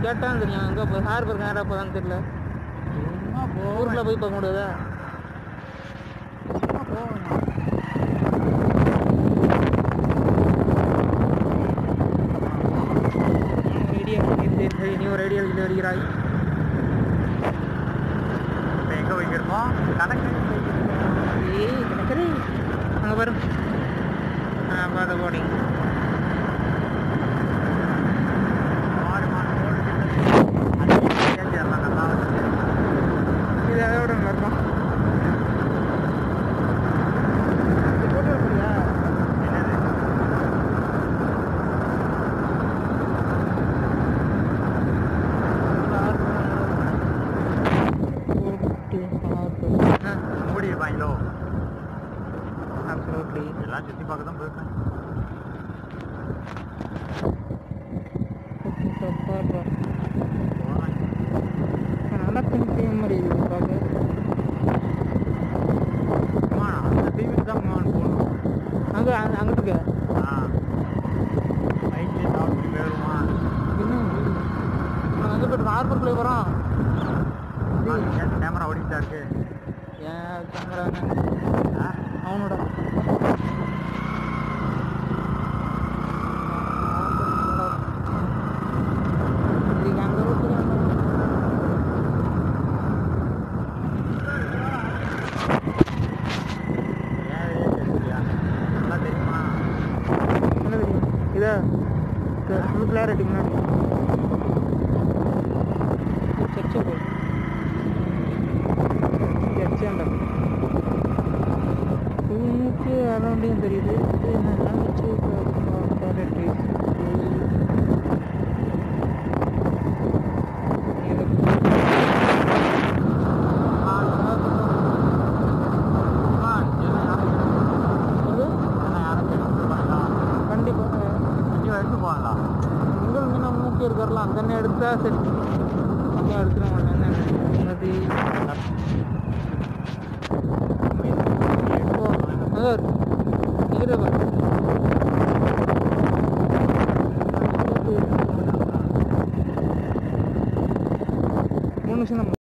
கேட்டான்னு தெரியும் எங்கே இப்போ சார் இருக்காங்க யாரா போதான்னு தெரியல சும்மா போவேன் ஊரில் போய் பார்க்க முடியாதா சும்மா போவேன் ஐடியா சரி சரி நீ ஒரு ஐடியா இல்லை அடிக்கிறாய் இப்போ எங்கே வைக்கிறோம் கணக்கு ஏய் கிடக்குது அங்கே பாரு ஆ பார்த்து போடிங்க மாடு மாடு ரோடு அது ஏற்றிடலாம் நல்லா வந்து இது அதோட நல்லா இருக்கும் இது போட்டு வரக்கூடியா என்னது மூடி இருப்பாங்களோ அப்சல்யூட்லி எல்லாம் சுற்றி பார்க்க தான் போயிருக்கேன் போவேன் நல்லா பிடிச்ச மாதிரி இருக்குது பார்க்க அம்மா அந்த டிவிக்கு தான் மான் போகணும் அங்கே அங்கிட்டு இருக்க ஆ பைக்லேயே சாப்பிட்டு போயிடுமா இன்னும் நான் அங்கே போய்ட்டு ஹார்பர்க்குள்ளே போகிறோம் கேமரா ஓடிக்கிட்டா இருக்கு ஏன் கேமரா ஆ அவனோட இது அங்கே ரோட்டு ஏன் தெரியா நல்லா தெரியுமா என்ன தெரியும் இதா ஃபுல் கிளாரிட்டி முன்னாடி சர்ச்சை போய் சர்ச்சாண்டா உங்களுக்கு அரௌண்டையும் தெரியுது இது என்ன நடந்துச்சு டாய்லெட்ரி அம்மா என்ன யாரும் என்ன யாரும் கேட்டு பண்ணலாம் கண்டிப்பாக கொஞ்சம் எடுத்து போகலாம் உங்கள் மீன் மூக்கி இருக்காரலாம் அந்த எண்ணெய் எடுத்தா சரி அதான் எடுத்துருவோம் என்ன நதி ஓ நகர் இங்கே பாரு மூணு நிமிஷம் தான்